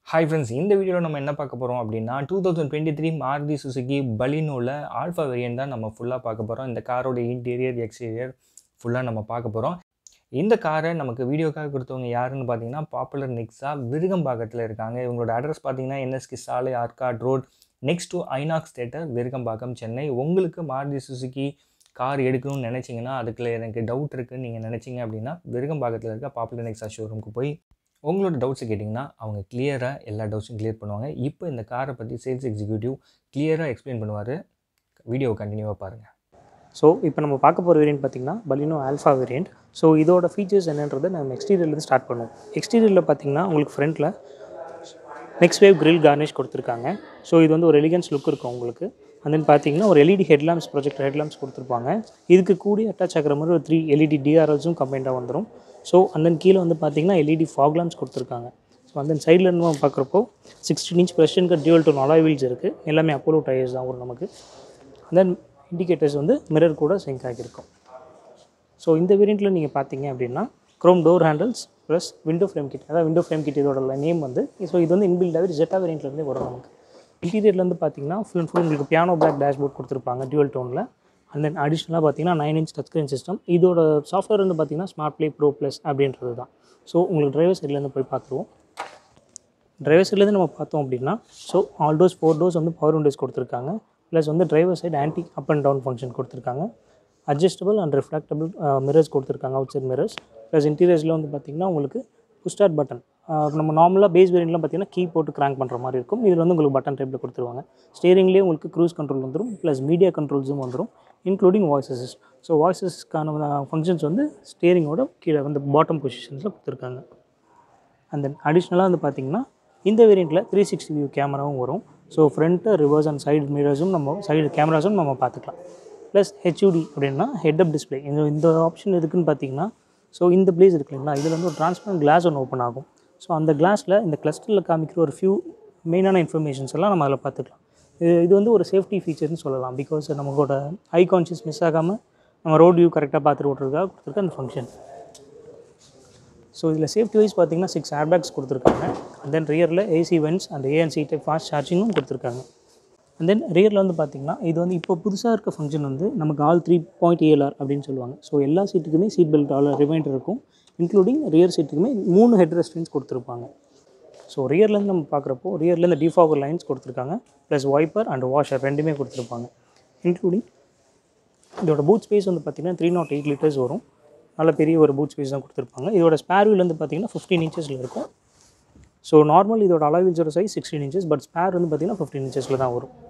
hi friends இந்த வீடியோவில் நம்ம என்ன பார்க்க போகிறோம் அப்படின்னா two thousand twenty three Maruti Suzuki பலினோவில் ஆல்ஃபா வேரியன்ட் தான் நம்ம ஃபுல்லாக பார்க்க போகிறோம் இந்த காரோட இன்டீரியர் எக்ஸ்டீரியர் ஃபுல்லாக நம்ம பார்க்க போகிறோம் இந்த காரை நமக்கு வீடியோக்காக கொடுத்தவங்க யாருன்னு பார்த்தீங்கன்னா பாப்புலர் நெக்ஸா விருகம்பாக்கத்தில் இருக்காங்க இவங்களோட அட்ரஸ் பார்த்தீங்கன்னா என்எஸ்கி சாலை Arcot road next to INOX theatre Virugambakkam Chennai உங்களுக்கு மாருதி சுசுகி கார் எடுக்கணும்னு நினச்சிங்கன்னா அதுக்குள்ள எனக்கு டவுட் இருக்குன்னு நீங்கள் நினச்சிங்க அப்படின்னா விருகம்பாக்கத்தில் இருக்க பாப்புலர் நெக்ஸா ஷோரூமுக்கு போய் உங்களோட டவுட்ஸை கேட்டிங்கன்னா அவங்க கிளியராக எல்லா டவுட்ஸும் கிளியர் பண்ணுவாங்க இப்போ இந்த காரை பற்றி சேல்ஸ் எக்ஸிக்யூட்டிவ் கிளியராக எக்ஸ்பிளைன் பண்ணுவார் வீடியோ கண்டினியூவாக பாருங்கள் ஸோ இப்போ நம்ம பார்க்க போகிற வேரியன்ட் பார்த்திங்கன்னா பலினோ ஆல்ஃபா வேரியன்ட் ஸோ இதோட ஃபீச்சர்ஸ் என்னன்றதை நம்ம எக்ஸ்டீரியர்லேருந்து ஸ்டார்ட் பண்ணுவோம் எக்ஸ்டீரியரில் பார்த்தீங்கன்னா உங்களுக்கு ஃப்ரண்ட்டில் நெக்ஸ்ட் வேவ் கிரில் கார்னிஷ் கொடுத்துருக்காங்க ஸோ இது வந்து ஒரு எலிகன்ஸ் லுக் இருக்கும் உங்களுக்கு and then பார்த்தீங்கன்னா ஒரு எல்இடி ஹெட்லாம்ப்ஸ் ப்ரொஜெக்ட் ஹெட்லாம்ப்ஸ் கொடுத்துருப்பாங்க இதுக்கு கூடி அட்டாச் ஆகிற மாதிரி ஒரு த்ரீ எல்இடி டிஆர்எல்ஸும் கம்பைண்டாக வந்துடும் ஸோ and then கீழே வந்து பார்த்தீங்கன்னா எல்இடி ஃபாக் லாம்ப்ஸ் கொடுத்துருக்காங்க ஸோ அந்த சைடில் நம்ம பார்க்குறப்போ சிக்ஸ்டீன் இன்ச் ப்ரெஷனுக்கு டியூவல் டோன் அலாய் வீல்ஸ் இருக்குது எல்லாமே அப்போலோ டயர்ஸ் தான் வரும் நமக்கு தென் இண்டிகேட்டர்ஸ் வந்து மிரர் கூட சிங்க் ஆகியிருக்கும் ஸோ இந்த வேரியண்ட்டில் நீங்கள் பார்த்தீங்க அப்படின்னா chrome door handles plus window frame kit அதாவது விண்டோ ஃப்ரேம் கிட் இதோட நேம் வந்து ஸோ இது வந்து இன்பில்டாகவே ஜெட்டா வேரியண்ட்லேருந்தே வரும் நமக்கு இன்டீரியர்லேருந்து பார்த்தீங்கன்னா ஃபுல் அண்ட் ஃபுல் உங்களுக்கு பியானோ பிளாக் டேஷ்போர்ட் கொடுத்துருப்பாங்க டியூவல் டோனில் அண்ட் தென் அடிஷ்னலாக பார்த்தீங்கன்னா nine inch touch screen system இதோட சாஃப்ட்வேர் வந்து பார்த்தீங்கன்னா ஸ்மார்ட் ப்ளே ப்ரோ ப்ளஸ் அப்படின்றது தான் ஸோ உங்களுக்கு டிரைவர் சைட்லேருந்து போய் பார்த்துருவோம் டிரைவர் சைட்லேருந்து நம்ம பார்த்தோம் அப்படின்னா so all doors four doors வந்து பவர் விண்டோஸ் கொடுத்துருக்காங்க ப்ளஸ் வந்து driver side anti up and down function கொடுத்துருக்காங்க அட்ஜஸ்டபிள் அண்ட் ரிஃப்ளாக்டபிள் மிரர்ஸ் கொடுத்துருக்காங்க அவுட் சைட் மிரர்ஸ் ப்ளஸ் இன்டீரியர்ஸில் வந்து பார்த்திங்கன்னா உங்களுக்கு புஷ்டார்ட் பட்டன் நம்ம நார்மலாக பேஸ் வேரியண்ட்லாம் பார்த்தீங்கன்னா கீ போட்டு கிராங்க் பண்ணுற மாதிரி இருக்கும் இதில் வந்து உங்களுக்கு பட்டன் டைப்பில் கொடுத்துருவாங்க ஸ்டேரிங்லேயே உங்களுக்கு க்ரூஸ் கண்ட்ரோல் வந்துடும் ப்ளஸ் மீடியா கண்ட்ரோல்ஸும் வந்துடும் including voice assist so voice அசிஸ்ட்கான ஃபங்க்ஷன்ஸ் வந்து ஸ்டேரிங்கோட கீழே வந்து பாட்டம் பொசிஷன்ஸில் கொடுத்துருக்காங்க அண்ட் தென் அடிஷ்னலாக வந்து பார்த்திங்கன்னா இந்த வேரியண்ட்டில் த்ரீ சிக்ஸ்டி வியூ கேமராவும் வரும் so front reverse and side மிரர்ஸும் நம்ம சைடு கேமராஸும் நம்ம பார்த்துக்கலாம் ப்ளஸ் ஹெச்யூடி அப்படின்னா ஹெட் அப் டிஸ்பிளே இந்த இந்த ஆப்ஷன் எதுக்குன்னு பார்த்தீங்கன்னா ஸோ இந்த பிளேஸ் இருக்கு இல்லைங்களா இதில் வந்து ஒரு டிரான்ஸ்பரண்ட் கிளாஸ் ஒன்று ஓப்பன் ஆகும் ஸோ அந்த கிளாஸில் இந்த கிளஸ்டரில் காமிக்கிற ஒரு ஃபியூ மெயினான இன்ஃபர்மேஷன்ஸ் எல்லாம் நம்ம அதில் பார்த்துக்கலாம் இது இது வந்து ஒரு சேஃப்டி ஃபீச்சர்னு சொல்லலாம் பிகாஸ் நமக்கோட ஐ கான்ஷியஸ் மிஸ் ஆகாமல் நம்ம ரோட் வியூ கரெக்டாக பார்த்துட்டு ஓட்டுறதுக்காக கொடுத்துருக்க அந்த ஃபங்க்ஷன் ஸோ இதில் சேஃப்டி வைஸ் பார்த்தீங்கன்னா சிக்ஸ் ஏர்பேக்ஸ் கொடுத்துருக்காங்க அண்ட் தென் ரியரில் AC vents and ANC type fast சார்ஜிங்கும் கொடுத்துருக்காங்க அண்ட் தென் ரியரில் வந்து பார்த்தீங்கன்னா இது வந்து இப்போ புதுசாக இருக்க ஃபங்க்ஷன் வந்து நமக்கு ஆல் த்ரீ பாயிண்ட் ஏஎல்ஆர் அப்படின்னு சொல்லுவாங்க ஸோ எல்லா சீட்டுக்குமே சீட் பெல்ட் ஆல் ரிமைண்டர் இருக்கும் இன்க்ளூடிங் ரியர் சீட்டுக்குமே மூணு ஹெட் ரெஸ்டன்ஸ் கொடுத்துருப்பாங்க ஸோ ரியர்லேருந்து நம்ம பார்க்குறப்போ ரியர்லேருந்து டிஃபாகர் லைன்ஸ் கொடுத்துருக்காங்க ப்ளஸ் வைப்பர் அண்ட் வாஷர் ரெண்டுமே கொடுத்துருப்பாங்க இன்க்ளூடிங் இதோட பூட் ஸ்பேஸ் வந்து பார்த்திங்கன்னா த்ரீ நாட் எயிட் லிட்டர்ஸ் வரும் நல்ல பெரிய ஒரு பூட் ஸ்பேஸ் தான் கொடுத்துருப்பாங்க இதோட ஸ்பேர் வீல் வந்து பார்த்திங்கன்னா ஃபிஃப்டீன் இன்ச்சஸில் இருக்கும் ஸோ நார்மல் இதோட அலாவில்ஸோட size sixteen inches but spare வந்து பார்த்திங்கன்னா ஃபிஃப்டீன் இன்ச்சஸில் தான் வரும்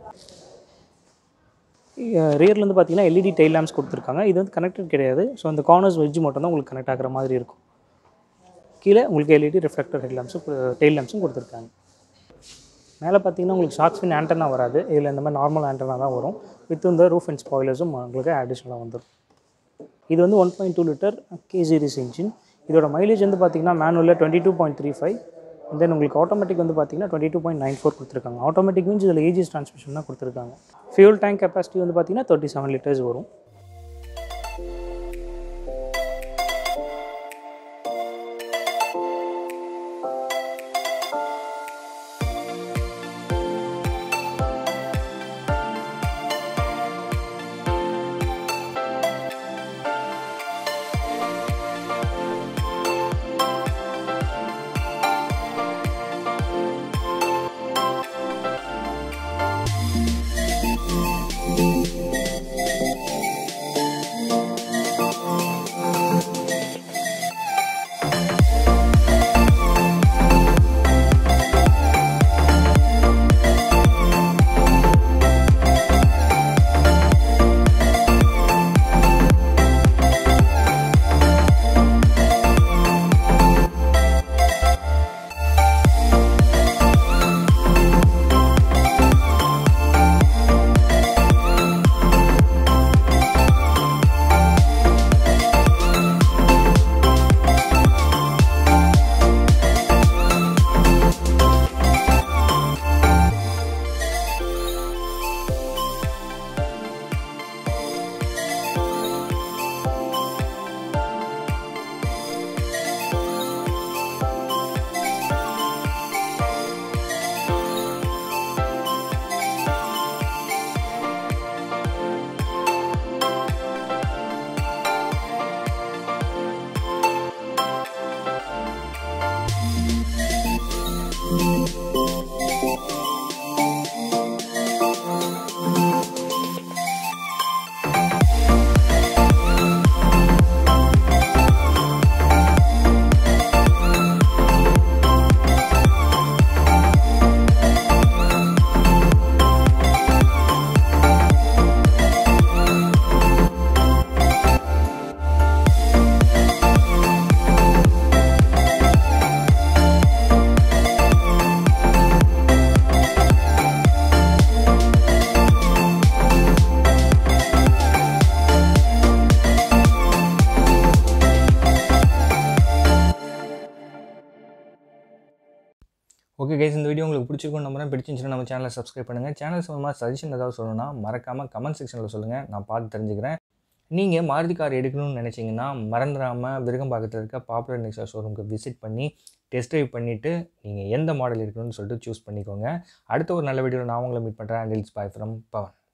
ரியரில் வந்து பார்த்தீங்கன்னா எல்இடி டைல் லேம்ப்ஸ் கொடுத்துருக்காங்க இது வந்து கனெக்டட் கிடையாது ஸோ அந்த கார்னர்ஸ் வெஜ் மட்டும் தான் உங்களுக்கு கனெக்ட் ஆகிற மாதிரி இருக்கும் கீழே உங்களுக்கு எல்இடி ரிஃப்ளெக்டர் ஹெட் லேம்ப்ஸும் டெயில் லேம்ப்ஸும் கொடுத்துருக்காங்க மேலே பார்த்தீங்கன்னா உங்களுக்கு ஷார்க் ஃபின் ஆண்டனா வராது இதில் இந்த மாதிரி நார்மல் ஆண்டனா தான் வரும் வித் இந்த ரூஃப் அண்ட் ஸ்பாய்லர்ஸும் உங்களுக்கு அடிஷ்னலாக வந்துடும் இது வந்து one point two litre K series engine இதோட மைலேஜ் வந்து பார்த்தீங்கன்னா மேனுவலில் twenty two point three five then உங்களுக்கு ஆட்டோமேட்டிக் வந்து பார்த்தீங்கன்னா twenty two point nine four கொடுத்துருக்காங்க ஆட்டோமேட்டிக் மீன்ஸ் இதில் ஏஜிஎஸ் ட்ரான்ஸ்மிஷன் தான் கொடுத்துருக்காங்க ஃபியூல் டேங்க் கெப்பாசிட்டி வந்து பார்த்தீங்கன்னா தேர்ட்டி செவன் லிட்டர்ஸ் வரும் ஓகே கைஸ் இந்த வீடியோ உங்களுக்கு பிடிச்சிருக்கும் நம்புறேன் பிடிச்சிருந்துச்சுன்னா நம்ம சேனலை சப்ஸ்கிரைப் பண்ணுங்கள் சேனல் சம்மந்தமாக சஜஷன் ஏதாவது சொல்லணும்னா மறக்காமல் கமெண்ட் செக்ஷனில் சொல்லுங்கள் நான் பார்த்து தெரிஞ்சுக்கிறேன் நீங்கள் மாருதி கார் எடுக்கணும்னு நினச்சிங்கன்னா மறந்துடாமல் விருகம்பாக்கத்தில் இருக்க பாப்புலர் நெக்ஸா ஷோரூமுக்கு விசிட் பண்ணி டெஸ்ட் ட்ரைவ் பண்ணிவிட்டு நீங்கள் எந்த மாடல் இருக்கணும்னு சொல்லிட்டு சூஸ் பண்ணிக்கோங்க அடுத்த ஒரு நல்ல வீடியோவில் நான் உங்களை மீட் பண்ணுறேன் and it's bye from Pawan